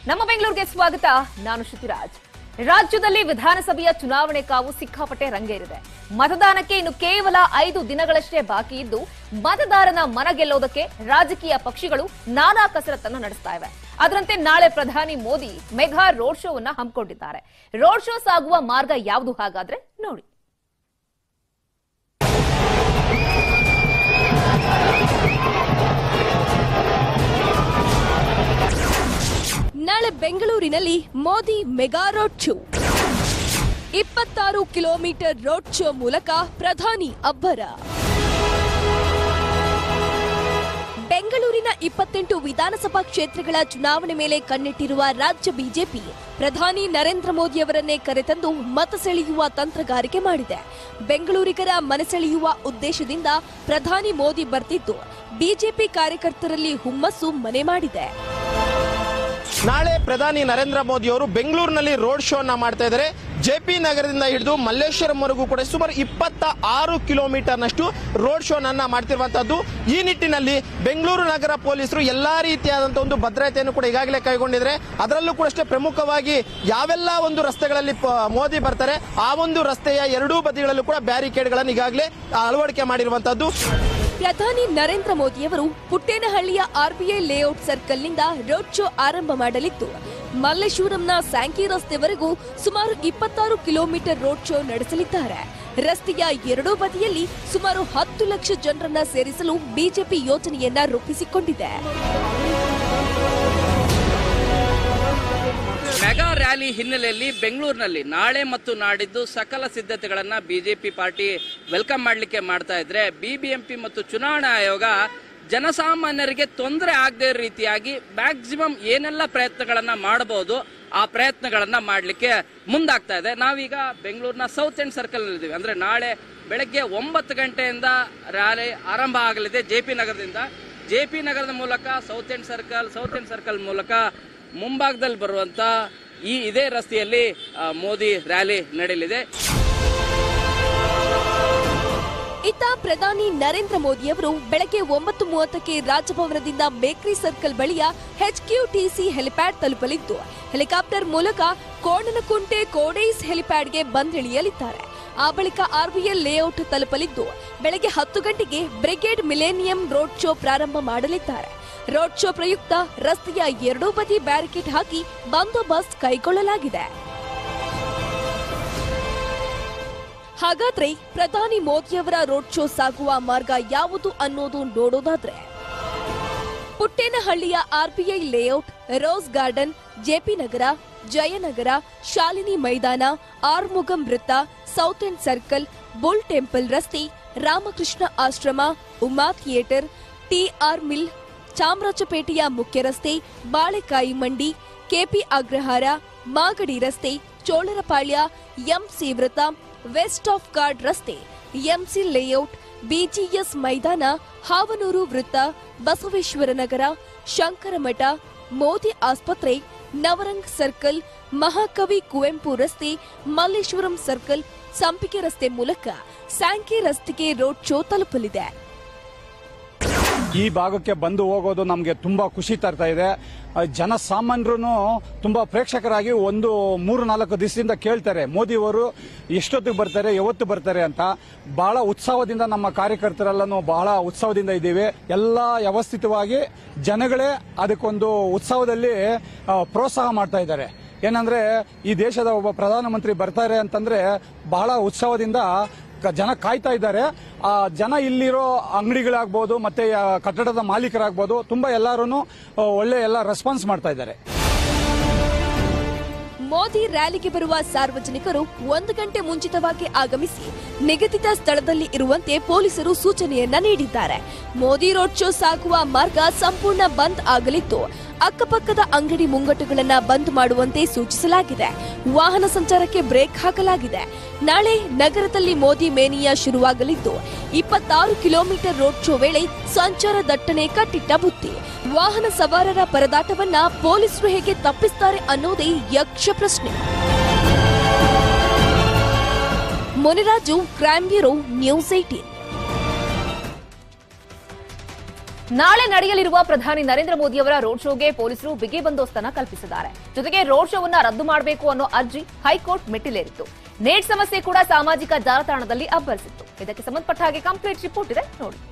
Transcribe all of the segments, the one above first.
ನಮ್ಮ ಬೆಂಗಳೂರಿಗೆ ಸ್ವಾಗತ ನಾನು ಶ್ರುತಿರಾಜ್ ರಾಜ್ಯದಲ್ಲಿ ವಿಧಾನಸಭೆಯ ಚುನಾವಣೆ ಕಾವು ಸಿಕ್ಕಾಪಟ್ಟೆ ರಂಗೇರಿದೆ ಮತದಾನಕ್ಕೆ ಇನ್ನು ಕೇವಲ ಐದು ದಿನಗಳಷ್ಟೇ ಬಾಕಿ ಇದ್ದು ಮತದಾರನ ಮನ ಗೆಲ್ಲೋದಕ್ಕೆ ರಾಜಕೀಯ ಪಕ್ಷಗಳು ನಾನಾ ಕಸರತ್ತನ್ನು ನಡೆಸ್ತಾ ಇವೆ ಅದರಂತೆ ನಾಳೆ ಪ್ರಧಾನಿ ಮೋದಿ ಮೆಗಾ ರೋಡ್ ಶೋವನ್ನ ಹಮ್ಮಿಕೊಂಡಿದ್ದಾರೆ ರೋಡ್ ಶೋ ಸಾಗುವ ಮಾರ್ಗ ಯಾವುದು ಹಾಗಾದ್ರೆ ನೋಡಿ ನಾಳೆ ಬೆಂಗಳೂರಿನಲ್ಲಿ ಮೋದಿ ಮೆಗಾ ರೋಡ್ ಶೋ ಇಪ್ಪತ್ತಾರು ಕಿಲೋಮೀಟರ್ ರೋಡ್ ಶೋ ಮೂಲಕ ಪ್ರಧಾನಿ ಅಬ್ಬರ ಬೆಂಗಳೂರಿನ ಇಪ್ಪತ್ತೆಂಟು ವಿಧಾನಸಭಾ ಕ್ಷೇತ್ರಗಳ ಚುನಾವಣೆ ಮೇಲೆ ಕಣ್ಣಿಟ್ಟಿರುವ ರಾಜ್ಯ ಬಿಜೆಪಿ ಪ್ರಧಾನಿ ನರೇಂದ್ರ ಮೋದಿಯವರನ್ನೇ ಕರೆತಂದು ಮತ ಸೆಳೆಯುವ ತಂತ್ರಗಾರಿಕೆ ಮಾಡಿದೆ ಬೆಂಗಳೂರಿಗರ ಮನಸೆಳೆಯುವ ಉದ್ದೇಶದಿಂದ ಪ್ರಧಾನಿ ಮೋದಿ ಬರ್ತಿದ್ದು ಬಿಜೆಪಿ ಕಾರ್ಯಕರ್ತರಲ್ಲಿ ಹುಮ್ಮಸ್ಸು ಮನೆ ಮಾಡಿದೆ ನಾಳೆ ಪ್ರಧಾನಿ ನರೇಂದ್ರ ಮೋದಿ ಅವರು ಬೆಂಗಳೂರಿನಲ್ಲಿ ರೋಡ್ ಶೋ ಅನ್ನ ಮಾಡ್ತಾ ಇದ್ದಾರೆ ಜೆಪಿ ನಗರದಿಂದ ಹಿಡಿದು ಮಲ್ಲೇಶ್ವರಂವರೆಗೂ ಕೂಡ ಸುಮಾರು ಇಪ್ಪತ್ತ ಆರು ಕಿಲೋಮೀಟರ್ನಷ್ಟು ರೋಡ್ ಶೋನನ್ನ ಮಾಡ್ತಿರುವಂತದ್ದು ಈ ನಿಟ್ಟಿನಲ್ಲಿ ಬೆಂಗಳೂರು ನಗರ ಪೊಲೀಸರು ಎಲ್ಲಾ ರೀತಿಯಾದಂತಹ ಒಂದು ಭದ್ರತೆಯನ್ನು ಕೂಡ ಈಗಾಗಲೇ ಕೈಗೊಂಡಿದ್ದಾರೆ ಅದರಲ್ಲೂ ಕೂಡ ಅಷ್ಟೇ ಪ್ರಮುಖವಾಗಿ ಯಾವೆಲ್ಲ ಒಂದು ರಸ್ತೆಗಳಲ್ಲಿ ಪ- ಮೋದಿ ಬರ್ತಾರೆ ಆ ಒಂದು ರಸ್ತೆಯ ಎರಡೂ ಬದಿಗಳಲ್ಲೂ ಕೂಡ ಬ್ಯಾರಿಕೇಡ್ಗಳನ್ನು ಈಗಾಗಲೇ ಅಳವಡಿಕೆ ಮಾಡಿರುವಂತದ್ದು ಪ್ರಧಾನಿ ನರೇಂದ್ರ ಮೋದಿಯವರು ಪುಟ್ಟೇನಹಳ್ಳಿಯ ಆರ್ಬಿಐ ಲೇಔಟ್ ಸರ್ಕಲ್ನಿಂದ ರೋಡ್ ಶೋ ಆರಂಭ ಮಾಡಲಿದ್ದು ಮಲ್ಲೇಶ್ವರಂನ ಸ್ಯಾಂಕಿ ರಸ್ತೆವರೆಗೂ ಸುಮಾರು ಇಪ್ಪತ್ತಾರು ಕಿಲೋಮೀಟರ್ ರೋಡ್ ಶೋ ನಡೆಸಲಿದ್ದಾರೆ ರಸ್ತೆಯ ಎರಡೂ ಬದಿಯಲ್ಲಿ ಸುಮಾರು ಹತ್ತು ಲಕ್ಷ ಜನರನ್ನ ಸೇರಿಸಲು ಬಿಜೆಪಿ ಯೋಜನೆಯನ್ನ ರೂಪಿಸಿಕೊಂಡಿದೆ ಮೆಗಾ ರ್ಯಾಲಿ ಹಿನ್ನೆಲೆಯಲ್ಲಿ ಬೆಂಗಳೂರಿನಲ್ಲಿ ನಾಳೆ ಮತ್ತು ನಾಡಿದ್ದು ಸಕಲ ಸಿದ್ಧತೆಗಳನ್ನ ಬಿಜೆಪಿ ಪಾರ್ಟಿ ವೆಲ್ಕಮ್ ಮಾಡಲಿಕ್ಕೆ ಮಾಡ್ತಾ ಇದ್ರೆ ಬಿಬಿಎಂಪಿ ಮತ್ತು ಚುನಾವಣಾ ಆಯೋಗ ಜನಸಾಮಾನ್ಯರಿಗೆ ತೊಂದರೆ ಆಗದೆ ರೀತಿಯಾಗಿ ಮ್ಯಾಕ್ಸಿಮಮ್ ಏನೆಲ್ಲ ಪ್ರಯತ್ನಗಳನ್ನ ಮಾಡಬಹುದು ಆ ಪ್ರಯತ್ನಗಳನ್ನ ಮಾಡಲಿಕ್ಕೆ ಮುಂದಾಗ್ತಾ ಇದೆ ನಾವೀಗ ಬೆಂಗಳೂರಿನ ಸೌತ್ ಎಂಡ್ ಸರ್ಕಲ್ ಇದ್ದೀವಿ ಅಂದ್ರೆ ನಾಳೆ ಬೆಳಗ್ಗೆ ಒಂಬತ್ತು ಗಂಟೆಯಿಂದ ರ್ಯಾಲಿ ಆರಂಭ ಆಗಲಿದೆ ಜೆ ಪಿ ನಗರದಿಂದ ಜೆ ಪಿ ನಗರದ ಮೂಲಕ south end circle south end circle ಮೂಲಕ ಮುಂಭಾಗದಲ್ಲಿ ಬರುವಂತ ಈ ಇದೇ ರಸ್ತೆಯಲ್ಲಿ ಆ, ಮೋದಿ ರ್ಯಾಲಿ ನಡೆಯಲಿದೆ ಇತ್ತ ಪ್ರಧಾನಿ ನರೇಂದ್ರ ಮೋದಿಯವರು ಬೆಳಗ್ಗೆ ಒಂಬತ್ತು ಮೂವತ್ತಕ್ಕೆ ರಾಜಭವನದಿಂದ ಬೇಕರಿ ಸರ್ಕಲ್ ಬಳಿಯ ಎಚ್ಕ್ಯೂಟಿಸಿ ಹೆಲಿಪ್ಯಾಡ್ ತಲುಪಲಿದ್ದು ಹೆಲಿಕಾಪ್ಟರ್ ಮೂಲಕ ಕೋಣನಕುಂಟೆ ಕೋಡೈಸ್ ಹೆಲಿಪ್ಯಾಡ್ಗೆ ಬಂದಿಳಿಯಲಿದ್ದಾರೆ ಆ ಬಳಿಕ ಆರ್ಬಿಎಲ್ ಲೇಔಟ್ ತಲುಪಲಿದ್ದು ಬೆಳಗ್ಗೆ ಹತ್ತು ಗಂಟೆಗೆ ಬ್ರಿಗೇಡ್ ಮಿಲೇನಿಯಂ ರೋಡ್ ಶೋ ಪ್ರಾರಂಭ ಮಾಡಲಿದ್ದಾರೆ ರೋಡ್ ಶೋ ಪ್ರಯುಕ್ತ ರಸ್ತೆಯ ಎರಡೂ ಬದಿ ಬ್ಯಾರಿಕೇಡ್ ಹಾಕಿ ಬಂದೋಬಸ್ತ್ ಕೈಗೊಳ್ಳಲಾಗಿದೆ ಹಾಗಾದ್ರೆ ಪ್ರಧಾನಿ ಮೋದಿಯವರ ರೋಡ್ ಶೋ ಸಾಗುವ ಮಾರ್ಗ ಯಾವುದು ಅನ್ನೋದು ನೋಡೋದಾದ್ರೆ ಪುಟ್ಟೇನಹಳ್ಳಿಯ RBI layout rose garden JP Nagar Jayanagar Shalini ಮೈದಾನ ಆರ್ಮುಗಂ ವೃತ್ತ south end circle bull temple ರಸ್ತೆ Ramakrishna Ashram Uma theatre TR mill ಚಾಮರಾಜಪೇಟೆಯ ಮುಖ್ಯ ರಸ್ತೆ ಬಾಳೆಕಾಯಿ ಮಂಡಿ ಕೆಪಿ ಅಗ್ರಹಾರ ಮಾಗಡಿ ರಸ್ತೆ ಚೋಳರಪಾಳ್ಯ ಎಂಸಿ ವೃತ್ತ ವೆಸ್ಟ್ ಆಫ್ ಗಾರ್ಡ್ ರಸ್ತೆ ಎಂಸಿ ಲೇಔಟ್ ಬಿಜಿಎಸ್ ಮೈದಾನ ಹಾವನೂರು ವೃತ್ತ ಬಸವೇಶ್ವರ ನಗರ ಶಂಕರಮಠ ಮೋದಿ ಆಸ್ಪತ್ರೆ ನವರಂಗ್ ಸರ್ಕಲ್ ಮಹಾಕವಿ ಕುವೆಂಪು ರಸ್ತೆ ಮಲ್ಲೇಶ್ವರಂ ಸರ್ಕಲ್ ಸಂಪಿಗೆ ರಸ್ತೆ ಮೂಲಕ ಸ್ಯಾಂಕಿ ರಸ್ತೆಗೆ ರೋಡ್ ಶೋ ತಲುಪಲಿದೆ ಈ ಭಾಗಕ್ಕೆ ಬಂದು ಹೋಗೋದು ನಮಗೆ ತುಂಬಾ ಖುಷಿ ತರ್ತಾ ಇದೆ ಆ, ಜನಸಾಮಾನ್ಯರು ತುಂಬಾ ಪ್ರೇಕ್ಷಕರಾಗಿ ಒಂದು ಮೂರು ನಾಲ್ಕು ದಿವಸದಿಂದ ಕೇಳ್ತಾರೆ ಮೋದಿ ಅವರು ಎಷ್ಟೊತ್ತಿಗೆ ಬರ್ತಾರೆ ಯಾವತ್ತು ಬರ್ತಾರೆ ಅಂತ ಬಹಳ ಉತ್ಸವದಿಂದ ನಮ್ಮ ಕಾರ್ಯಕರ್ತರೆಲ್ಲನೂ ಬಹಳ ಉತ್ಸವದಿಂದ ಇದ್ದೀವಿ ಎಲ್ಲ ವ್ಯವಸ್ಥಿತವಾಗಿ ಜನಗಳೇ ಅದಕ್ಕೊಂದು ಉತ್ಸವದಲ್ಲಿ ಆ, ಪ್ರೋತ್ಸಾಹ ಮಾಡ್ತಾ ಇದ್ದಾರೆ ಏನಂದ್ರೆ ಈ ದೇಶದ ಒಬ್ಬ ಪ್ರಧಾನಮಂತ್ರಿ ಬರ್ತಾರೆ ಅಂತಂದ್ರೆ ಬಹಳ ಉತ್ಸವದಿಂದ ಕ- ಜನ ಕಾಯ್ತಾ ಇದ್ದಾರೆ ಆ ಜನ ಇಲ್ಲಿರೋ ಅಂಗಡಿಗಳಾಗ್ಬೋದು ಮತ್ತೆ ಆ, ಕಟ್ಟಡದ ಮಾಲೀಕರಾಗ್ಬೋದು ತುಂಬಾ ಎಲ್ಲರೂ ಒಳ್ಳೆ ಎಲ್ಲ ರೆಸ್ಪಾನ್ಸ್ ಮಾಡ್ತಾ ಇದ್ದಾರೆ ಮೋದಿ ರ್ಯಾಲಿಗೆ ಬರುವ ಸಾರ್ವಜನಿಕರು ಒಂದು ಗಂಟೆ ಮುಂಚಿತವಾಗಿ ಆಗಮಿಸಿ ನಿಗದಿತ ಸ್ಥಳದಲ್ಲಿ ಇರುವಂತೆ ಪೊಲೀಸರು ಸೂಚನೆಯನ್ನ ನೀಡಿದ್ದಾರೆ ಮೋದಿ ರೋಡ್ ಶೋ ಸಾಗುವ ಮಾರ್ಗ ಸಂಪೂರ್ಣ ಬಂದ್ ಆಗಲಿದ್ದು ಅಕ್ಕಪಕ್ಕದ ಅಂಗಡಿ ಮುಂಗಟ್ಟುಗಳನ್ನ ಬಂದ್ ಮಾಡುವಂತೆ ಸೂಚಿಸಲಾಗಿದೆ ವಾಹನ ಸಂಚಾರಕ್ಕೆ ಬ್ರೇಕ್ ಹಾಕಲಾಗಿದೆ ನಾಳೆ ನಗರದಲ್ಲಿ ಮೋದಿ ಮೇನಿಯಾ ಶುರುವಾಗಲಿದ್ದು ಇಪ್ಪತ್ತಾರು ಕಿಲೋಮೀಟರ್ ರೋಡ್ ಶೋ ವೇಳೆ ಸಂಚಾರ ದಟ್ಟಣೆ ಕಟ್ಟಿಟ್ಟ ಬುತ್ತಿ ವಾಹನ ಸವಾರರ ಪರದಾಟವನ್ನ ಪೊಲೀಸರು ಹೇಗೆ ತಪ್ಪಿಸ್ತಾರೆ ಅನ್ನೋದೇ ಯಕ್ಷ ಪ್ರಶ್ನೆ Muniraju crime bureau news eighteen ನಾಳೆ ನಡೆಯಲಿರುವ ಪ್ರಧಾನಿ ನರೇಂದ್ರ ಮೋದಿ ಅವರ ರೋಡ್ ಶೋಗೆ ಪೊಲೀಸರು ಬಿಗಿ ಬಂದೋಸ್ತನ್ನ ಕಲ್ಪಿಸಿದ್ದಾರೆ ಜೊತೆಗೆ ರೋಡ್ ಶೋವನ್ನ ರದ್ದು ಮಾಡಬೇಕು ಅನ್ನೋ ಅರ್ಜಿ ಹೈಕೋರ್ಟ್ ಮೆಟ್ಟಿಲೇರಿತ್ತು ನೇಟ್ ಸಮಸ್ಯೆ ಕೂಡ ಸಾಮಾಜಿಕ ಜಾಲತಾಣದಲ್ಲಿ ಅಬ್ಬರಿಸಿತ್ತು ಇದಕ್ಕೆ ಸಂಬಂಧಪಟ್ಟ ಹಾಗೆ ಕಂಪ್ಲೀಟ್ ರಿಪೋರ್ಟ್ ಇದೆ ನೋಡಿ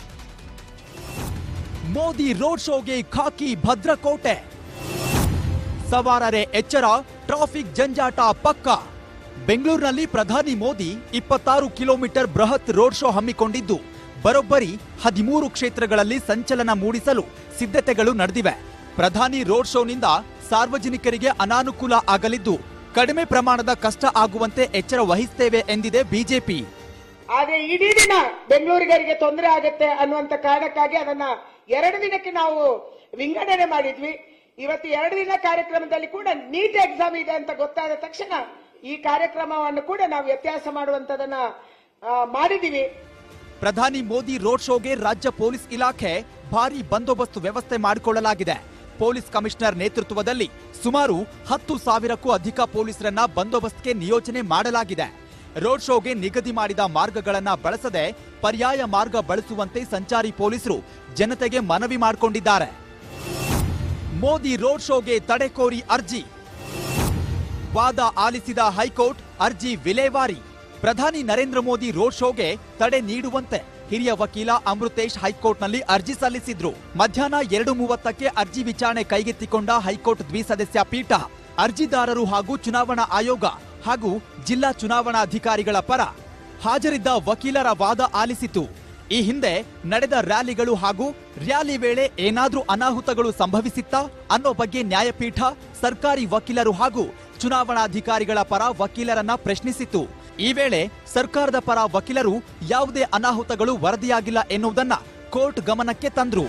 ಮೋದಿ ರೋಡ್ ಶೋಗೆ ಖಾಕಿ ಭದ್ರಕೋಟೆ ಸವಾರರೇ ಎಚ್ಚರ ಟ್ರಾಫಿಕ್ ಜಂಜಾಟ ಪಕ್ಕ ಬೆಂಗಳೂರಿನಲ್ಲಿ ಪ್ರಧಾನಿ ಮೋದಿ ಇಪ್ಪತ್ತಾರು ಕಿಲೋಮೀಟರ್ ಬೃಹತ್ ರೋಡ್ ಶೋ ಹಮ್ಮಿಕೊಂಡಿದ್ದು ಬರೋಬ್ಬರಿ ಹದಿಮೂರು ಕ್ಷೇತ್ರಗಳಲ್ಲಿ ಸಂಚಲನ ಮೂಡಿಸಲು ಸಿದ್ಧತೆಗಳು ನಡೆದಿವೆ ಪ್ರಧಾನಿ ರೋಡ್ ಶೋನಿಂದ ಸಾರ್ವಜನಿಕರಿಗೆ ಅನಾನುಕೂಲ ಆಗಲಿದ್ದು ಕಡಿಮೆ ಪ್ರಮಾಣದ ಕಷ್ಟ ಆಗುವಂತೆ ಎಚ್ಚರ ವಹಿಸುತ್ತೇವೆ ಎಂದಿದೆ ಬಿಜೆಪಿ ಆದ್ರೆ ಇಡೀ ದಿನ ಬೆಂಗಳೂರಿಗರಿಗೆ ತೊಂದರೆ ಆಗುತ್ತೆ ಅನ್ನುವಂತ ಕಾರಣಕ್ಕಾಗಿ ಅದನ್ನ ಎರಡು ದಿನಕ್ಕೆ ನಾವು ವಿಂಗಡಣೆ ಮಾಡಿದ್ವಿ ಇವತ್ತು ಎರಡು ದಿನ ಕಾರ್ಯಕ್ರಮದಲ್ಲಿ ಕೂಡ ನೀಟ್ ಎಕ್ಸಾಮ್ ಇದೆ ಅಂತ ಗೊತ್ತಾದ ತಕ್ಷಣ ಈ ಕಾರ್ಯಕ್ರಮವನ್ನು ಕೂಡ ನಾವು ವ್ಯತ್ಯಾಸ ಮಾಡುವಂತದನ್ನ ಆ, ಮಾಡಿದೀವಿ ಪ್ರಧಾನಿ ಮೋದಿ ರೋಡ್ ಶೋಗೆ ರಾಜ್ಯ ಪೊಲೀಸ್ ಇಲಾಖೆ ಭಾರಿ ಬಂದೋಬಸ್ತ್ ವ್ಯವಸ್ಥೆ ಮಾಡಿಕೊಳ್ಳಲಾಗಿದೆ ಪೊಲೀಸ್ ಕಮಿಷನರ್ ನೇತೃತ್ವದಲ್ಲಿ ಸುಮಾರು ಹತ್ತು ಸಾವಿರಕ್ಕೂ ಅಧಿಕ ಪೊಲೀಸರನ್ನ ಬಂದೋಬಸ್ತ್ಗೆ ನಿಯೋಜನೆ ಮಾಡಲಾಗಿದೆ ರೋಡ್ ಶೋಗೆ ನಿಗದಿ ಮಾಡಿದ ಮಾರ್ಗಗಳನ್ನ ಬಳಸದೆ ಪರ್ಯಾಯ ಮಾರ್ಗ ಬಳಸುವಂತೆ ಸಂಚಾರಿ ಪೊಲೀಸರು ಜನತೆಗೆ ಮನವಿ ಮಾಡಿಕೊಂಡಿದ್ದಾರೆ ಮೋದಿ ರೋಡ್ ಶೋಗೆ ತಡೆ ಕೋರಿ ಅರ್ಜಿ ವಾದ ಆಲಿಸಿದ ಹೈಕೋರ್ಟ್ ಅರ್ಜಿ ವಿಲೇವಾರಿ ಪ್ರಧಾನಿ ನರೇಂದ್ರ ಮೋದಿ ರೋಡ್ ಶೋಗೆ ತಡೆ ನೀಡುವಂತೆ ಹಿರಿಯ ವಕೀಲ ಅಮೃತೇಶ್ ಹೈಕೋರ್ಟ್ನಲ್ಲಿ ಅರ್ಜಿ ಸಲ್ಲಿಸಿದ್ರು ಮಧ್ಯಾಹ್ನ ಎರಡು ಮೂವತ್ತಕ್ಕೆ ಅರ್ಜಿ ವಿಚಾರಣೆ ಕೈಗೆತ್ತಿಕೊಂಡ ಹೈಕೋರ್ಟ್ ದ್ವಿಸದಸ್ಯ ಪೀಠ ಅರ್ಜಿದಾರರು ಹಾಗೂ ಚುನಾವಣಾ ಆಯೋಗ ಹಾಗೂ ಜಿಲ್ಲಾ ಚುನಾವಣಾಧಿಕಾರಿಗಳ ಪರ ಹಾಜರಿದ್ದ ವಕೀಲರ ವಾದ ಆಲಿಸಿತು ಈ ಹಿಂದೆ ನಡೆದ ರ್ಯಾಲಿಗಳು ಹಾಗೂ ರ್ಯಾಲಿ ವೇಳೆ ಏನಾದ್ರೂ ಅನಾಹುತಗಳು ಸಂಭವಿಸಿತ್ತಾ ಅನ್ನೋ ಬಗ್ಗೆ ನ್ಯಾಯಪೀಠ ಸರ್ಕಾರಿ ವಕೀಲರು ಹಾಗೂ ಚುನಾವಣಾಧಿಕಾರಿಗಳ ಪರ ವಕೀಲರನ್ನ ಪ್ರಶ್ನಿಸಿತು ಈ ವೇಳೆ ಸರ್ಕಾರದ ಪರ ವಕೀಲರು ಯಾವುದೇ ಅನಾಹುತಗಳು ವರದಿಯಾಗಿಲ್ಲ ಎನ್ನುವುದನ್ನ ಕೋರ್ಟ್ ಗಮನಕ್ಕೆ ತಂದ್ರು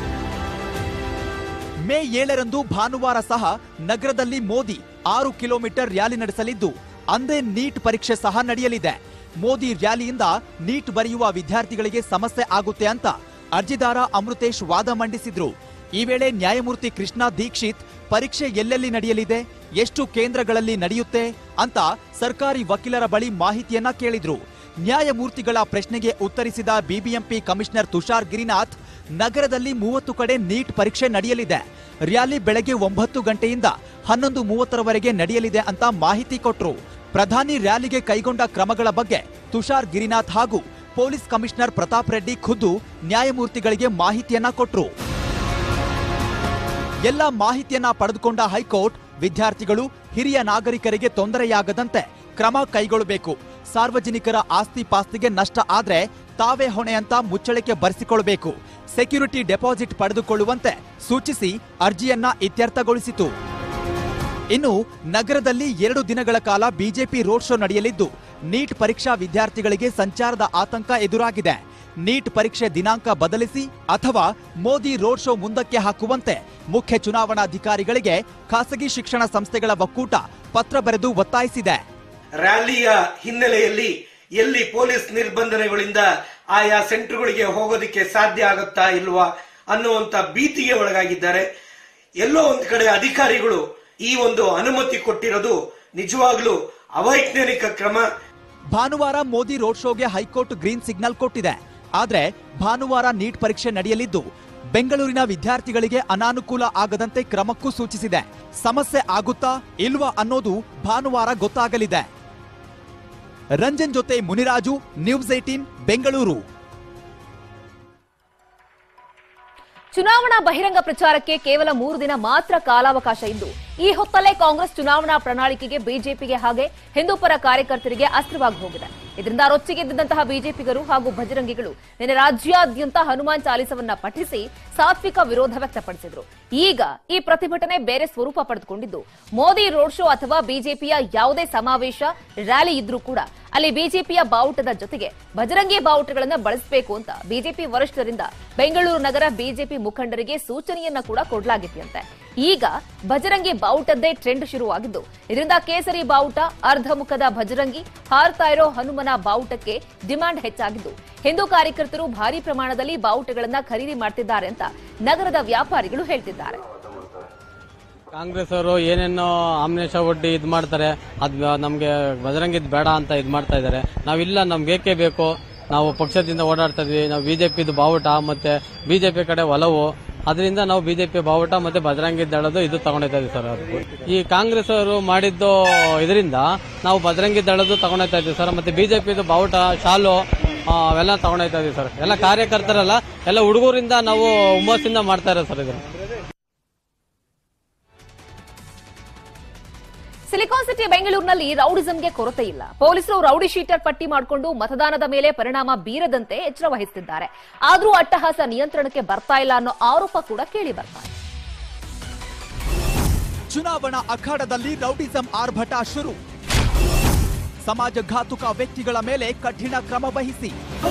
ಮೇ ಏಳರಂದು ಭಾನುವಾರ ಸಹ ನಗರದಲ್ಲಿ ಮೋದಿ ಆರು ಕಿಲೋಮೀಟರ್ ರ್ಯಾಲಿ ನಡೆಸಲಿದ್ದು ಅಂದೇ ನೀಟ್ ಪರೀಕ್ಷೆ ಸಹ ನಡೆಯಲಿದೆ ಮೋದಿ ರ್ಯಾಲಿಯಿಂದ ನೀಟ್ ಬರೆಯುವ ವಿದ್ಯಾರ್ಥಿಗಳಿಗೆ ಸಮಸ್ಯೆ ಆಗುತ್ತೆ ಅಂತ ಅರ್ಜಿದಾರ ಅಮೃತೇಶ್ ವಾದ ಮಂಡಿಸಿದ್ರು ಈ ವೇಳೆ ನ್ಯಾಯಮೂರ್ತಿ ಕೃಷ್ಣ ದೀಕ್ಷಿತ್ ಪರೀಕ್ಷೆ ಎಲ್ಲೆಲ್ಲಿ ನಡೆಯಲಿದೆ ಎಷ್ಟು ಕೇಂದ್ರಗಳಲ್ಲಿ ನಡೆಯುತ್ತೆ ಅಂತ ಸರ್ಕಾರಿ ವಕೀಲರ ಬಳಿ ಮಾಹಿತಿಯನ್ನ ಕೇಳಿದ್ರು ನ್ಯಾಯಮೂರ್ತಿಗಳ ಪ್ರಶ್ನೆಗೆ ಉತ್ತರಿಸಿದ ಬಿಬಿಎಂಪಿ ಕಮಿಷನರ್ ತುಷಾರ್ ಗಿರಿನಾಥ್ ನಗರದಲ್ಲಿ ಮೂವತ್ತು ಕಡೆ ನೀಟ್ ಪರೀಕ್ಷೆ ನಡೆಯಲಿದೆ ರ್ಯಾಲಿ ಬೆಳಗ್ಗೆ ಒಂಬತ್ತು ಗಂಟೆಯಿಂದ ಹನ್ನೊಂದು ಮೂವತ್ತರವರೆಗೆ ನಡೆಯಲಿದೆ ಅಂತ ಮಾಹಿತಿ ಕೊಟ್ರು ಪ್ರಧಾನಿ ರ್ಯಾಲಿಗೆ ಕೈಗೊಂಡ ಕ್ರಮಗಳ ಬಗ್ಗೆ ತುಷಾರ್ ಗಿರಿನಾಥ್ ಹಾಗೂ ಪೊಲೀಸ್ ಕಮಿಷನರ್ ಪ್ರತಾಪ್ ರೆಡ್ಡಿ ಖುದ್ದು ನ್ಯಾಯಮೂರ್ತಿಗಳಿಗೆ ಮಾಹಿತಿಯನ್ನ ಕೊಟ್ರು ಎಲ್ಲ ಮಾಹಿತಿಯನ್ನ ಪಡೆದುಕೊಂಡ ಹೈಕೋರ್ಟ್ ವಿದ್ಯಾರ್ಥಿಗಳು ಹಿರಿಯ ನಾಗರಿಕರಿಗೆ ತೊಂದರೆಯಾಗದಂತೆ ಕ್ರಮ ಕೈಗೊಳ್ಳಬೇಕು ಸಾರ್ವಜನಿಕರ ಆಸ್ತಿ ಪಾಸ್ತಿಗೆ ನಷ್ಟ ಆದ್ರೆ ತಾವೇ ಹೊಣೆ ಅಂತ ಮುಚ್ಚಳಿಕೆ ಬರೆಸಿಕೊಳ್ಳಬೇಕು ಸೆಕ್ಯೂರಿಟಿ ಡೆಪಾಸಿಟ್ ಪಡೆದುಕೊಳ್ಳುವಂತೆ ಸೂಚಿಸಿ ಅರ್ಜಿಯನ್ನ ಇತ್ಯರ್ಥಗೊಳಿಸಿತು ಇನ್ನು ನಗರದಲ್ಲಿ ಎರಡು ದಿನಗಳ ಕಾಲ ಬಿಜೆಪಿ ರೋಡ್ ಶೋ ನಡೆಯಲಿದ್ದು ನೀಟ್ ಪರೀಕ್ಷಾ ವಿದ್ಯಾರ್ಥಿಗಳಿಗೆ ಸಂಚಾರದ ಆತಂಕ ಎದುರಾಗಿದೆ ನೀಟ್ ಪರೀಕ್ಷೆ ದಿನಾಂಕ ಬದಲಿಸಿ ಅಥವಾ ಮೋದಿ ರೋಡ್ ಶೋ ಮುಂದಕ್ಕೆ ಹಾಕುವಂತೆ ಮುಖ್ಯ ಚುನಾವಣಾಧಿಕಾರಿಗಳಿಗೆ ಖಾಸಗಿ ಶಿಕ್ಷಣ ಸಂಸ್ಥೆಗಳ ಒಕ್ಕೂಟ ಪತ್ರ ಬರೆದು ಒತ್ತಾಯಿಸಿದೆ ರ್ಯಾಲಿಯ ಹಿನ್ನೆಲೆಯಲ್ಲಿ ಎಲ್ಲಿ ಪೊಲೀಸ್ ನಿರ್ಬಂಧನೆಗಳಿಂದ ಆಯಾ ಸೆಂಟರ್ಗಳಿಗೆ ಹೋಗೋದಕ್ಕೆ ಸಾಧ್ಯ ಆಗುತ್ತಾ ಇಲ್ವಾ ಅನ್ನುವಂತ ಭೀತಿಗೆ ಒಳಗಾಗಿದ್ದಾರೆ ಎಲ್ಲೋ ಒಂದು ಕಡೆ ಅಧಿಕಾರಿಗಳು ಈ ಒಂದು ಅನುಮತಿ ಕೊಟ್ಟಿರೋದು ನಿಜವಾಗ್ಲೂ ಅವೈಜ್ಞಾನಿಕ ಕ್ರಮ ಭಾನುವಾರ ಮೋದಿ ರೋಡ್ ಶೋಗೆ ಹೈಕೋರ್ಟ್ ಗ್ರೀನ್ ಸಿಗ್ನಲ್ ಕೊಟ್ಟಿದೆ ಆದ್ರೆ ಭಾನುವಾರ ನೀಟ್ ಪರೀಕ್ಷೆ ನಡೆಯಲಿದ್ದು ಬೆಂಗಳೂರಿನ ವಿದ್ಯಾರ್ಥಿಗಳಿಗೆ ಅನಾನುಕೂಲ ಆಗದಂತೆ ಕ್ರಮಕ್ಕೂ ಸೂಚಿಸಿದೆ ಸಮಸ್ಯೆ ಆಗುತ್ತಾ ಇಲ್ವಾ ಅನ್ನೋದು ಭಾನುವಾರ ಗೊತ್ತಾಗಲಿದೆ ರಂಜನ್ ಜೊತೆ ಮುನಿರಾಜು ನ್ಯೂಸ್ ಏಟೀನ್ ಬೆಂಗಳೂರು ಚುನಾವಣಾ ಬಹಿರಂಗ ಪ್ರಚಾರಕ್ಕೆ ಕೇವಲ ಮೂರು ದಿನ ಮಾತ್ರ ಕಾಲಾವಕಾಶ ಇದ್ದು ಈ ಹೊತ್ತಲ್ಲೇ ಕಾಂಗ್ರೆಸ್ ಚುನಾವಣಾ ಪ್ರಣಾಳಿಕೆಗೆ ಬಿಜೆಪಿಗೆ ಹಾಗೆ ಹಿಂದೂಪರ ಕಾರ್ಯಕರ್ತರಿಗೆ ಅಸ್ತ್ರವಾಗಿ ಹೋಗಿದೆ ಇದರಿಂದ ರೊಚ್ಚಿಗೆದ್ದಂತಹ ಬಿಜೆಪಿಗರು ಹಾಗೂ ಭಜರಂಗಿಗಳು ನಿನ್ನೆ ರಾಜ್ಯಾದ್ಯಂತ ಹನುಮಾನ್ ಚಾಲಿಸವನ್ನ ಪಠಿಸಿ ಸಾತ್ವಿಕ ವಿರೋಧ ವ್ಯಕ್ತಪಡಿಸಿದ್ರು ಈಗ ಈ ಪ್ರತಿಭಟನೆ ಬೇರೆ ಸ್ವರೂಪ ಪಡೆದುಕೊಂಡಿದ್ದು ಮೋದಿ ರೋಡ್ ಶೋ ಅಥವಾ ಬಿಜೆಪಿಯ ಯಾವುದೇ ಸಮಾವೇಶ ರ್ಯಾಲಿ ಇದ್ರೂ ಕೂಡ ಅಲ್ಲಿ ಬಿಜೆಪಿಯ ಬಾವುಟದ ಜೊತೆಗೆ ಭಜರಂಗಿ ಬಾವುಟಗಳನ್ನ ಬಳಸಬೇಕು ಅಂತ ಬಿಜೆಪಿ ವರಿಷ್ಠರಿಂದ ಬೆಂಗಳೂರು ನಗರ ಬಿಜೆಪಿ ಮುಖಂಡರಿಗೆ ಸೂಚನೆಯನ್ನ ಕೂಡ ಕೊಡಲಾಗಿದೆಯಂತೆ ಈಗ ಭಜರಂಗಿ ಬಾವುಟದ್ದೇ ಟ್ರೆಂಡ್ ಶುರುವಾಗಿದ್ದು ಇದರಿಂದ ಕೇಸರಿ ಬಾವುಟ ಅರ್ಧ ಮುಖದ ಭಜರಂಗಿ ಹಾರ್ತಾ ಇರೋ ಹನುಮನ ಬಾವುಟಕ್ಕೆ ಡಿಮಾಂಡ್ ಹೆಚ್ಚಾಗಿದ್ದು ಹಿಂದೂ ಕಾರ್ಯಕರ್ತರು ಭಾರಿ ಪ್ರಮಾಣದಲ್ಲಿ ಬಾವುಟಗಳನ್ನ ಖರೀದಿ ಮಾಡ್ತಿದ್ದಾರೆ ಅಂತ ನಗರದ ವ್ಯಾಪಾರಿಗಳು ಹೇಳ್ತಿದ್ದಾರೆ ಕಾಂಗ್ರೆಸ್ ಅವರು ಏನೇನೋ ಆಮ್ನೇಶ ಒಡ್ಡಿ ಇದ್ ಮಾಡ್ತಾರೆ ಅದ್ ನಮ್ಗೆ ಬಜರಂಗಿದ್ ಬೇಡ ಅಂತ ಇದ್ ಮಾಡ್ತಾ ಇದಾರೆ ನಾವಿಲ್ಲ ನಮ್ಗೆ ಏಕೆ ಬೇಕು ನಾವು ಪಕ್ಷದಿಂದ ಓಡಾಡ್ತಾ ಇದ್ವಿ ನಾವು ಬಿಜೆಪಿದು ಬಾವುಟ ಮತ್ತೆ ಬಿಜೆಪಿ ಕಡೆ ಒಲವು ಅದರಿಂದ ನಾವು ಬಿಜೆಪಿ ಬಾವುಟ ಮತ್ತೆ ಬಜರಂಗಿ ದಳದು ಇದು ತಗೊಂಡೋಗ್ತಾ ಇದ್ವಿ ಸರ್ ಅದು ಈ ಕಾಂಗ್ರೆಸ್ ಅವರು ಮಾಡಿದ್ದು ಇದರಿಂದ ನಾವು ಬಜರಂಗಿ ದಳದು ತಗೊಂಡೋಗ್ತಾ ಇದ್ವಿ ಸರ್ ಮತ್ತೆ ಬಿಜೆಪಿದು ಬಾವುಟ ಶಾಲು ಆ, ಅವೆಲ್ಲ ತಗೊಂಡೋಗ್ತಾ ಇದ್ವಿ ಸರ್ ಎಲ್ಲ ಕಾರ್ಯಕರ್ತರೆಲ್ಲ ಎಲ್ಲ ಹುಡುಗರಿಂದ ನಾವು ಹುಮ್ಮಸ್ಸಿಂದ ಮಾಡ್ತಾ ಇರೋದು ಸರ್ ಇದನ್ನ ಸಿಲಿಕಾನ್ ಸಿಟಿ ಬೆಂಗಳೂರಿನಲ್ಲಿ ರೌಡಿಸಂಗೆ ಕೊರತೆ ಇಲ್ಲ ಪೊಲೀಸರು ರೌಡಿ ಶೀಟರ್ ಪಟ್ಟಿ ಮಾಡಿಕೊಂಡು ಮತದಾನದ ಮೇಲೆ ಪರಿಣಾಮ ಬೀರದಂತೆ ಎಚ್ಚರ ವಹಿಸುತ್ತಿದ್ದಾರೆ ಆದರೂ ಅಟ್ಟಹಾಸ ನಿಯಂತ್ರಣಕ್ಕೆ ಬರ್ತಾ ಇಲ್ಲ ಅನ್ನೋ ಆರೋಪ ಕೂಡ ಕೇಳಿ ಬರ್ತಾ ಇದೆ ಚುನಾವಣಾ ಅಖಾಡದಲ್ಲಿ ರೌಡಿಸಂ ಆರ್ಭಟ ಶುರು ಸಮಾಜಘಾತುಕ ವ್ಯಕ್ತಿಗಳ ಮೇಲೆ ಕಠಿಣ ಕ್ರಮ ವಹಿಸಿ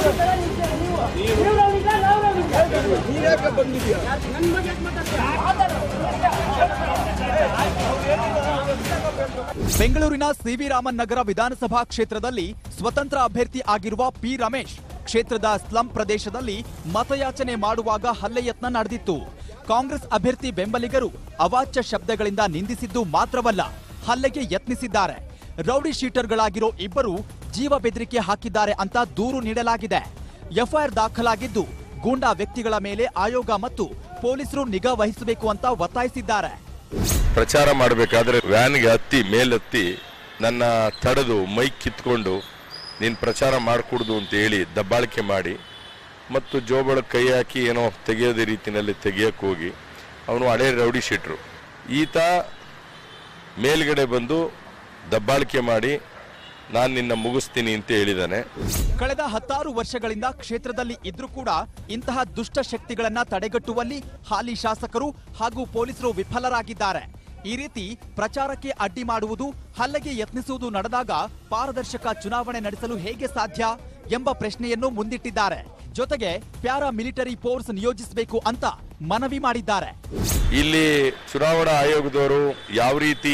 ಬೆಂಗಳೂರಿನ ಸಿವಿ ರಾಮನ್ ನಗರ ವಿಧಾನಸಭಾ ಕ್ಷೇತ್ರದಲ್ಲಿ ಸ್ವತಂತ್ರ ಅಭ್ಯರ್ಥಿ ಆಗಿರುವ ಪಿ ರಮೇಶ್ ಕ್ಷೇತ್ರದ ಸ್ಲಂ ಪ್ರದೇಶದಲ್ಲಿ ಮತಯಾಚನೆ ಮಾಡುವಾಗ ಹಲ್ಲೆ ಯತ್ನ ನಡೆದಿತ್ತು ಕಾಂಗ್ರೆಸ್ ಅಭ್ಯರ್ಥಿ ಬೆಂಬಲಿಗರು ಅವಾಚ್ಯ ಶಬ್ದಗಳಿಂದ ನಿಂದಿಸಿದ್ದು ಮಾತ್ರವಲ್ಲ ಹಲ್ಲೆಗೆ ಯತ್ನಿಸಿದ್ದಾರೆ ರೌಡಿ ಶೀಟರ್ಗಳಾಗಿರೋ ಇಬ್ಬರು ಜೀವ ಬೆದರಿಕೆ ಹಾಕಿದ್ದಾರೆ ಅಂತ ದೂರು ನೀಡಲಾಗಿದೆ ಎಫ್ಐಆರ್ ದಾಖಲಾಗಿದ್ದು ಗೂಂಡಾ ವ್ಯಕ್ತಿಗಳ ಮೇಲೆ ಆಯೋಗ ಮತ್ತು ಪೊಲೀಸರು ನಿಗಾ ವಹಿಸಬೇಕು ಅಂತ ಒತ್ತಾಯಿಸಿದ್ದಾರೆ ಪ್ರಚಾರ ಮಾಡಬೇಕಾದ್ರೆ ವ್ಯಾನ್ಗೆ ಹತ್ತಿ ಮೇಲೆತ್ತಿ ನನ್ನ ತಡೆದು ಮೈಕ್ ಕಿತ್ಕೊಂಡು ನೀನು ಪ್ರಚಾರ ಮಾಡಿಕೊಡ್ದು ಅಂತ ಹೇಳಿ ದಬ್ಬಾಳಿಕೆ ಮಾಡಿ ಮತ್ತು ಜೋಬಳಕ್ಕೆ ಕೈ ಹಾಕಿ ಏನೋ ತೆಗೆಯೋದೇ ರೀತಿಯಲ್ಲಿ ತೆಗಿಯಕ್ಕೆ ಹೋಗಿ ಅವನು ಹಳೆ ರೌಡಿ ಶೀಟ್ರು ಈತ ಮೇಲ್ಗಡೆ ಬಂದು ದಬ್ಬಾಳಿಕೆ ಮಾಡಿ ನಾನು ನಿನ್ನ ಮುಗಿಸ್ತೀನಿ ಅಂತ ಹೇಳಿದ್ದಾನೆ ಕಳೆದ ಹತ್ತಾರು ವರ್ಷಗಳಿಂದ ಕ್ಷೇತ್ರದಲ್ಲಿ ಇದ್ರೂ ಕೂಡ ಇಂತಹ ದುಷ್ಟ ಶಕ್ತಿಗಳನ್ನ ತಡೆಗಟ್ಟುವಲ್ಲಿ ಹಾಲಿ ಶಾಸಕರು ಹಾಗೂ ಪೊಲೀಸರು ವಿಫಲರಾಗಿದ್ದಾರೆ ಈ ರೀತಿ ಪ್ರಚಾರಕ್ಕೆ ಅಡ್ಡಿ ಮಾಡುವುದು ಹಲ್ಲೆಗೆ ಯತ್ನಿಸುವುದು ನಡೆದಾಗ ಪಾರದರ್ಶಕ ಚುನಾವಣೆ ನಡೆಸಲು ಹೇಗೆ ಸಾಧ್ಯ ಎಂಬ ಪ್ರಶ್ನೆಯನ್ನು ಮುಂದಿಟ್ಟಿದ್ದಾರೆ ಜೊತೆಗೆ ಪ್ಯಾರಾ ಮಿಲಿಟರಿ ಫೋರ್ಸ್ ನಿಯೋಜಿಸಬೇಕು ಅಂತ ಮನವಿ ಮಾಡಿದ್ದಾರೆ ಇಲ್ಲಿ ಚುನಾವಣಾ ಆಯೋಗದವರು ಯಾವ ರೀತಿ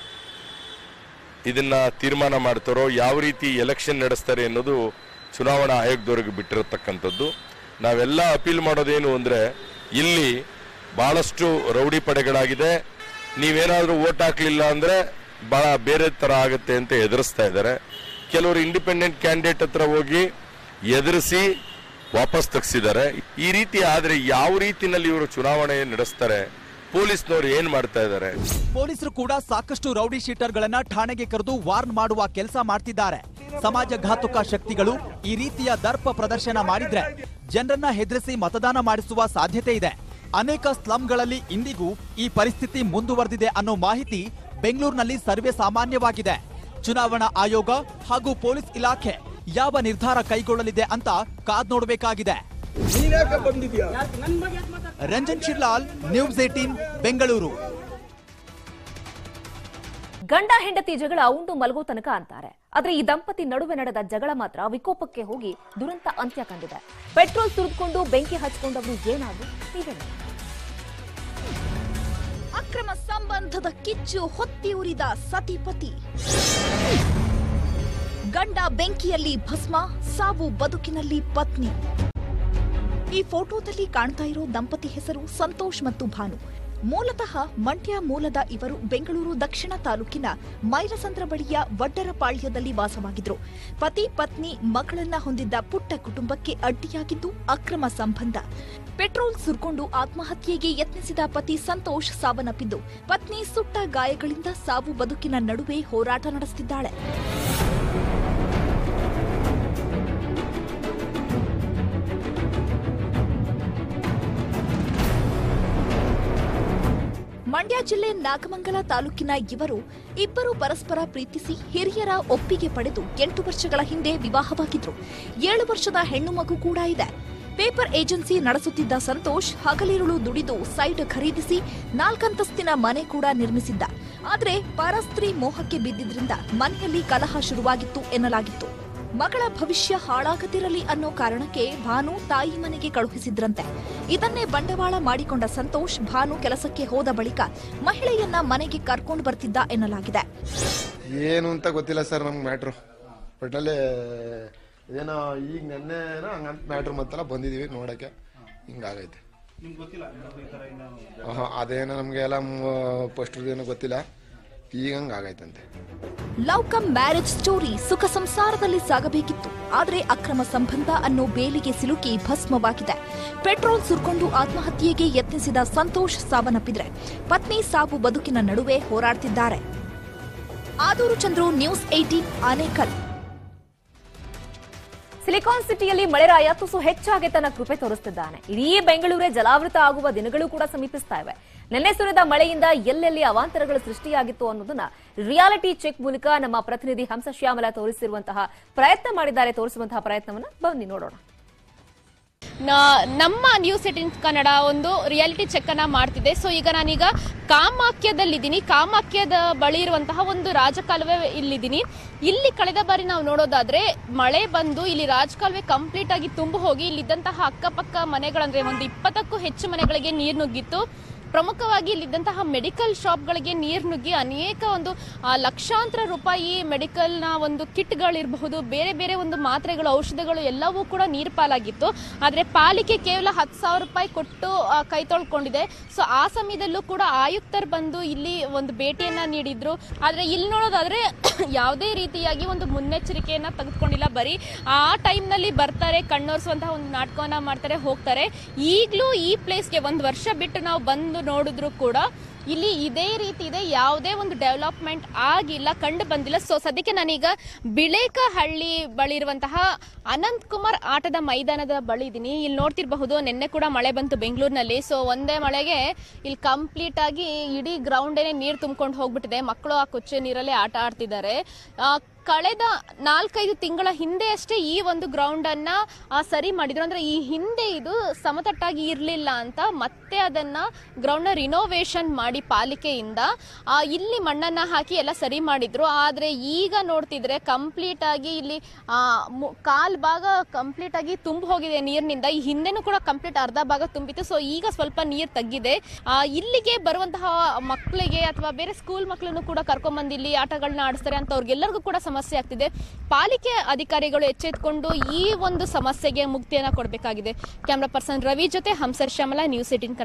ಇದನ್ನ ತೀರ್ಮಾನ ಮಾಡ್ತಾರೋ ಯಾವ ರೀತಿ ಎಲೆಕ್ಷನ್ ನಡೆಸ್ತಾರೆ ಅನ್ನೋದು ಚುನಾವಣಾ ಆಯೋಗದವ್ರಿಗೆ ಬಿಟ್ಟಿರತಕ್ಕಂಥದ್ದು ನಾವೆಲ್ಲ ಅಪೀಲ್ ಮಾಡೋದೇನು ಅಂದ್ರೆ ಇಲ್ಲಿ ಬಹಳಷ್ಟು ರೌಡಿ ಪಡೆಗಳಾಗಿದೆ ನೀವೇನಾದ್ರೂ ಓಟ್ ಹಾಕ್ಲಿಲ್ಲ ಅಂದ್ರೆ ಬಹಳ ಬೇರೆ ತರ ಆಗುತ್ತೆ ಅಂತ ಎದುರಿಸ್ತಾ ಇದ್ದಾರೆ ಕೆಲವರು ಇಂಡಿಪೆಂಡೆಂಟ್ ಕ್ಯಾಂಡಿಡೇಟ್ ಹತ್ರ ಹೋಗಿ ಎದುರಿಸಿ ವಾಪಸ್ ತೆಗ್ಸಿದ್ದಾರೆ ಈ ರೀತಿ ಆದ್ರೆ ಯಾವ ರೀತಿನಲ್ಲಿ ಇವರು ಚುನಾವಣೆ ನಡೆಸ್ತಾರೆ ಪೊಲೀಸ್ನವ್ರು ಏನ್ ಮಾಡ್ತಾ ಇದ್ದಾರೆ ಪೊಲೀಸರು ಕೂಡ ಸಾಕಷ್ಟು ರೌಡಿ ಶೀಟರ್ಗಳನ್ನ ಠಾಣೆಗೆ ಕರೆದು ವಾರ್ನ್ ಮಾಡುವ ಕೆಲಸ ಮಾಡ್ತಿದ್ದಾರೆ ಸಮಾಜಘಾತುಕ ಶಕ್ತಿಗಳು ಈ ರೀತಿಯ ದರ್ಪ ಪ್ರದರ್ಶನ ಮಾಡಿದ್ರೆ ಜನರನ್ನ ಹೆದರಿಸಿ ಮತದಾನ ಮಾಡಿಸುವ ಸಾಧ್ಯತೆ ಇದೆ ಅನೇಕ ಸ್ಲಂಗಳಲ್ಲಿ ಇಂದಿಗೂ ಈ ಪರಿಸ್ಥಿತಿ ಮುಂದುವರೆದಿದೆ ಅನ್ನೋ ಮಾಹಿತಿ ಬೆಂಗಳೂರಿನಲ್ಲಿ ಸರ್ವೇ ಸಾಮಾನ್ಯವಾಗಿದೆ ಚುನಾವಣಾ ಆಯೋಗ ಹಾಗೂ ಪೊಲೀಸ್ ಇಲಾಖೆ ಯಾವ ನಿರ್ಧಾರ ಕೈಗೊಳ್ಳಲಿದೆ ಅಂತ ಕಾದ್ ನೋಡಬೇಕಾಗಿದೆ ರಂಜನ್ ಶಿರ್ಲಾಲ್ ನ್ಯೂಸ್ ಏಟೀನ್ ಬೆಂಗಳೂರು ಗಂಡ ಹೆಂಡತಿ ಜಗಳ ಉಂಡು ಮಲಗೋ ತನಕ ಅಂತಾರೆ ಆದ್ರೆ ಈ ದಂಪತಿ ನಡುವೆ ನಡೆದ ಜಗಳ ಮಾತ್ರ ವಿಕೋಪಕ್ಕೆ ಹೋಗಿ ದುರಂತ ಅಂತ್ಯ ಕಂಡಿದೆ ಪೆಟ್ರೋಲ್ ಸುರಿದುಕೊಂಡು ಬೆಂಕಿ ಹಚ್ಕೊಂಡವರು ಏನಾದ್ರು ನೀವೇ ನೋಡಿ. ಅಕ್ರಮ ಸಂಬಂಧದ ಕಿಚ್ಚು ಹೊತ್ತಿ ಉರಿದ ಸತಿಪತಿ ಗಂಡ ಬೆಂಕಿಯಲ್ಲಿ ಭಸ್ಮ ಸಾವು ಬದುಕಿನಲ್ಲಿ ಪತ್ನಿ ಈ ಫೋಟೋದಲ್ಲಿ ಕಾಣ್ತಾ ಇರೋ ದಂಪತಿ ಹೆಸರು ಸಂತೋಷ್ ಮತ್ತು ಭಾನು ಮೂಲತಃ ಮಂಡ್ಯ ಮೂಲದ ಇವರು ಬೆಂಗಳೂರು ದಕ್ಷಿಣ ತಾಲೂಕಿನ ಮೈಲಸಂದ್ರ ಬಳಿಯ ವಡ್ಡರಪಾಳ್ಯದಲ್ಲಿ ವಾಸವಾಗಿದ್ರು ಪತಿ ಪತ್ನಿ ಮಕ್ಕಳನ್ನ ಹೊಂದಿದ್ದ ಪುಟ್ಟ ಕುಟುಂಬಕ್ಕೆ ಅಡ್ಡಿಯಾಗಿದ್ದು ಅಕ್ರಮ ಸಂಬಂಧ ಪೆಟ್ರೋಲ್ ಸುರ್ಕೊಂಡು ಆತ್ಮಹತ್ಯೆಗೆ ಯತ್ನಿಸಿದ ಪತಿ ಸಂತೋಷ್ ಸಾವನ್ನಪ್ಪಿದ್ದು ಪತ್ನಿ ಸುಟ್ಟ ಗಾಯಗಳಿಂದ ಸಾವು ಬದುಕಿನ ನಡುವೆ ಹೋರಾಟ ನಡೆಸುತ್ತಿದ್ದಾಳೆ ಮಂಡ್ಯ ಜಿಲ್ಲೆ ನಾಗಮಂಗಲ ತಾಲೂಕಿನ ಇವರು ಇಬ್ಬರು ಪರಸ್ಪರ ಪ್ರೀತಿಸಿ ಹಿರಿಯರ ಒಪ್ಪಿಗೆ ಪಡೆದು ಎಂಟು ವರ್ಷಗಳ ಹಿಂದೆ ವಿವಾಹವಾಗಿದ್ರು ಏಳು ವರ್ಷದ ಹೆಣ್ಣು ಮಗು ಕೂಡ ಇದೆ ಪೇಪರ್ ಏಜೆನ್ಸಿ ನಡೆಸುತ್ತಿದ್ದ ಸಂತೋಷ್ ಹಗಲಿರುಳು ದುಡಿದು ಸೈಟ್ ಖರೀದಿಸಿ ನಾಲ್ಕಂತಸ್ತಿನ ಮನೆ ಕೂಡ ನಿರ್ಮಿಸಿದ್ದ ಆದ್ರೆ ಪರಸ್ತ್ರೀ ಮೋಹಕ್ಕೆ ಬಿದ್ದಿದ್ರಿಂದ ಮನೆಯಲ್ಲಿ ಕಲಹ ಶುರುವಾಗಿತ್ತು ಎನ್ನಲಾಗಿತ್ತು ಮಗಳ ಭವಿಷ್ಯ ಹಾಳಾಗದಿರಲಿ ಅನ್ನೋ ಕಾರಣಕ್ಕೆ ಭಾನು ತಾಯಿ ಮನೆಗೆ ಕಳುಹಿಸಿದ್ರಂತೆ ಇದನ್ನೇ ಬಂಡವಾಳ ಮಾಡಿಕೊಂಡ ಸಂತೋಷ್ ಭಾನು ಕೆಲಸಕ್ಕೆ ಹೋದ ಬಳಿಕ ಮಹಿಳೆಯನ್ನ ಮನೆಗೆ ಕರ್ಕೊಂಡು ಬರ್ತಿದ್ದ ಎನ್ನಲಾಗಿದೆ ಏನು ಅಂತ ಗೊತ್ತಿಲ್ಲ ಸರ್ ನಮ್ಗೆ ಮ್ಯಾಟ್ರು ಒಟ್ಟಿನಲ್ಲಿ ಇದೇನೋ ಈಗ ನೆನ್ನೆನೋ ಹಂಗಂತ ಮ್ಯಾಟ್ರ್ ಮತ್ತೆಲ್ಲ ಬಂದಿದೀವಿ ನೋಡಕ್ಕೆ ಹಿಂಗಾಗೈತೆ ಆಹಾ, ಅದೇನೋ ನಮಗೆ ಎಲ್ಲ ಫಸ್ಟ್ ಏನೋ ಗೊತ್ತಿಲ್ಲ ಈಗ ಹಂಗೆ ಆಗೈತಂತೆ ಲವ್ ಕಮ್ ಮ್ಯಾರೇಜ್ ಸ್ಟೋರಿ ಸುಖ ಸಂಸಾರದಲ್ಲಿ ಸಾಗಬೇಕಿತ್ತು ಆದರೆ ಅಕ್ರಮ ಸಂಬಂಧ ಅನ್ನೋ ಬೇಲಿಗೆ ಸಿಲುಕಿ ಭಸ್ಮವಾಗಿದೆ ಪೆಟ್ರೋಲ್ ಸುರ್ಕೊಂಡು ಆತ್ಮಹತ್ಯೆಗೆ ಯತ್ನಿಸಿದ ಸಂತೋಷ್ ಸಾವನ್ನಪ್ಪಿದ್ರೆ ಪತ್ನಿ ಸಾವು ಬದುಕಿನ ನಡುವೆ ಹೋರಾಡ್ತಿದ್ದಾರೆ Adur Chandru news eighteen Anekal silicon ಸಿಟಿಯಲ್ಲಿ ಮಳೆರಾಯ ತುಸು ಹೆಚ್ಚಾಗಿ ತನ್ನ ಕೃಪೆ ತೋರಿಸುತ್ತಿದ್ದಾನೆ ಇಡೀ ಬೆಂಗಳೂರೇ ಜಲಾವೃತ ಆಗುವ ದಿನಗಳು ಕೂಡ ಸಮೀಪಿಸ್ತಾ ಇವೆ ನಿನ್ನೆ ಸುರಿದ ಮಳೆಯಿಂದ ಎಲ್ಲೆಲ್ಲಿ ಅವಾಂತರಗಳು ಸೃಷ್ಟಿಯಾಗಿತ್ತು ಅನ್ನೋದನ್ನ ರಿಯಾಲಿಟಿ ಚೆಕ್ ಮೂಲಕ ನಮ್ಮ ಪ್ರತಿನಿಧಿ ಹಂಸ ಶ್ಯಾಮಲ ತೋರಿಸಿರುವಂತಹ ಪ್ರಯತ್ನ ಮಾಡಿದ್ದಾರೆ ತೋರಿಸುವಂತಹ ಪ್ರಯತ್ನವನ್ನ ಬನ್ನಿ ನೋಡೋಣ ನ- ನಮ್ಮ ನ್ಯೂಸ್ ಏಟಿನ್ ಕನ್ನಡ ಒಂದು ರಿಯಾಲಿಟಿ ಚೆಕ್ ಅನ್ನ ಮಾಡ್ತಿದೆ ಸೊ ಈಗ ನಾನೀಗ ಕಾಮಾಖ್ಯದಲ್ಲಿದ್ದೀನಿ ಕಾಮಾಖ್ಯದ ಬಳಿ ಇರುವಂತಹ ಒಂದು ರಾಜಕಾಲುವೆ ಇಲ್ಲಿದ್ದೀನಿ ಇಲ್ಲಿ ಕಳೆದ ಬಾರಿ ನಾವು ನೋಡೋದಾದ್ರೆ ಮಳೆ ಬಂದು ಇಲ್ಲಿ ರಾಜಕಾಲುವೆ ಕಂಪ್ಲೀಟ್ ಆಗಿ ತುಂಬು ಹೋಗಿ ಇಲ್ಲಿದ್ದಂತಹ ಅಕ್ಕಪಕ್ಕ ಮನೆಗಳಂದ್ರೆ ಒಂದು ಇಪ್ಪತ್ತಕ್ಕೂ ಹೆಚ್ಚು ಮನೆಗಳಿಗೆ ನೀರು ನುಗ್ಗಿತ್ತು ಪ್ರಮುಖವಾಗಿ ಇಲ್ಲಿದ್ದಂತಹ ಮೆಡಿಕಲ್ ಶಾಪ್ಗಳಿಗೆ ನೀರು ನುಗ್ಗಿ ಅನೇಕ ಒಂದು ಆ, ಲಕ್ಷಾಂತರ ರೂಪಾಯಿ ಮೆಡಿಕಲ್ನ ಒಂದು ಕಿಟ್ಗಳಿರಬಹುದು ಬೇರೆ ಬೇರೆ ಒಂದು ಮಾತ್ರೆಗಳು ಔಷಧಿಗಳು ಎಲ್ಲವೂ ಕೂಡ ನೀರು ಪಾಲಾಗಿತ್ತು ಆದರೆ ಪಾಲಿಕೆ ಕೇವಲ ಹತ್ತು ಸಾವಿರ ರೂಪಾಯಿ ಕೊಟ್ಟು ಆ, ಕೈ ತೊಳ್ಕೊಂಡಿದೆ ಸೊ ಆ ಸಮಯದಲ್ಲೂ ಕೂಡ ಆಯುಕ್ತರು ಬಂದು ಇಲ್ಲಿ ಒಂದು ಭೇಟಿಯನ್ನ ನೀಡಿದ್ರು ಆದರೆ ಇಲ್ಲಿ ನೋಡೋದಾದ್ರೆ ಯಾವುದೇ ರೀತಿಯಾಗಿ ಒಂದು ಮುನ್ನೆಚ್ಚರಿಕೆಯನ್ನ ತೆಗೆದುಕೊಂಡಿಲ್ಲ ಬರೀ ಆ ಟೈಮ್ನಲ್ಲಿ ಬರ್ತಾರೆ ಕಣ್ಣೋರಿಸುವಂತಹ ಒಂದು ನಾಟಕವನ್ನ ಮಾಡ್ತಾರೆ ಹೋಗ್ತಾರೆ ಈಗಲೂ ಈ ಪ್ಲೇಸ್ಗೆ ಒಂದು ವರ್ಷ ಬಿಟ್ಟು ನಾವು ಬಂದು ನೋಡಿದ್ರು ಕೂಡ ಇಲ್ಲಿ ಇದೇ ರೀತಿ ಇದೆ ಯಾವುದೇ ಒಂದು ಡೆವಲಪ್ಮೆಂಟ್ ಆಗಿಲ್ಲ ಕಂಡು ಬಂದಿಲ್ಲ ಸೊ ಸದ್ಯಕ್ಕೆ ನಾನೀಗ ಬಿಳೇಕಹಳ್ಳಿ ಬಳಿ ಇರುವಂತಹ ಅನಂತ್ ಕುಮಾರ್ ಆಟದ ಮೈದಾನದ ಬಳಿ ಇದ್ದೀನಿ ಇಲ್ಲಿ ನೋಡ್ತಿರಬಹುದು ನಿನ್ನೆ ಕೂಡ ಮಳೆ ಬಂತು ಬೆಂಗಳೂರಿನಲ್ಲಿ ಸೊ ಒಂದೇ ಮಳೆಗೆ ಇಲ್ಲಿ ಕಂಪ್ಲೀಟ್ ಆಗಿ ಇಡೀ ಗ್ರೌಂಡೇನೆ ನೀರು ತುಂಬಿಕೊಂಡು ಹೋಗ್ಬಿಟ್ಟಿದೆ ಮಕ್ಕಳು ಆ ಕೊಚ್ಚೆ ನೀರಲ್ಲೇ ಆಟ ಆಡ್ತಿದ್ದಾರೆ ಆ, ಕಳೆದ ನಾಲ್ಕೈದು ತಿಂಗಳ ಹಿಂದೆ ಅಷ್ಟೇ ಈ ಒಂದು ಗ್ರೌಂಡ್ ಅನ್ನ ಆ, ಸರಿ ಮಾಡಿದ್ರು ಅಂದ್ರೆ ಈ ಹಿಂದೆ ಇದು ಸಮತಟ್ಟಾಗಿ ಇರಲಿಲ್ಲ ಅಂತ ಮತ್ತೆ ಅದನ್ನ ಗ್ರೌಂಡ್ ನ ರಿನೋವೇಷನ್ ಮಾಡಿ ಪಾಲಿಕೆಯಿಂದ ಆ, ಇಲ್ಲಿ ಮಣ್ಣನ್ನ ಹಾಕಿ ಎಲ್ಲ ಸರಿ ಮಾಡಿದ್ರು ಆದ್ರೆ ಈಗ ನೋಡ್ತಿದ್ರೆ ಕಂಪ್ಲೀಟ್ ಆಗಿ ಇಲ್ಲಿ ಆ, ಮು- ಕಾಲ್ ಭಾಗ ಕಂಪ್ಲೀಟ್ ಆಗಿ ತುಂಬ ಹೋಗಿದೆ ನೀರಿನಿಂದ ಈ ಹಿಂದೆನೂ ಕೂಡ ಕಂಪ್ಲೀಟ್ ಅರ್ಧ ಭಾಗ ತುಂಬಿತ್ತು ಸೊ ಈಗ ಸ್ವಲ್ಪ ನೀರು ತಗ್ಗಿದೆ ಆ, ಇಲ್ಲಿಗೆ ಬರುವಂತಹ ಮಕ್ಕಳಿಗೆ ಅಥವಾ ಬೇರೆ ಸ್ಕೂಲ್ ಮಕ್ಕಳನ್ನು ಕೂಡ ಕರ್ಕೊಂಡ್ಬಂದು ಇಲ್ಲಿ ಆಟಗಳನ್ನ ಆಡಿಸ್ತಾರೆ ಅಂತ ಅವ್ರಿಗೆಲ್ಲರಿಗೂ ಕೂಡ ಸಮಸ್ಯೆ ಆಗ್ತಿದೆ ಪಾಲಿಕೆ ಅಧಿಕಾರಿಗಳು ಎಚ್ಚೆತ್ಕೊಂಡು ಈ ಒಂದು ಸಮಸ್ಯೆಗೆ ಮುಕ್ತಿಯನ್ನ ಕೊಡಬೇಕಾಗಿದೆ ಕ್ಯಾಮ್ರಾ ಪರ್ಸನ್ ರವಿ ಜೊತೆ ಹಂಸರ್ ಶ್ಯಾಮಲ ನ್ಯೂಸ್ ಏಟಿನ್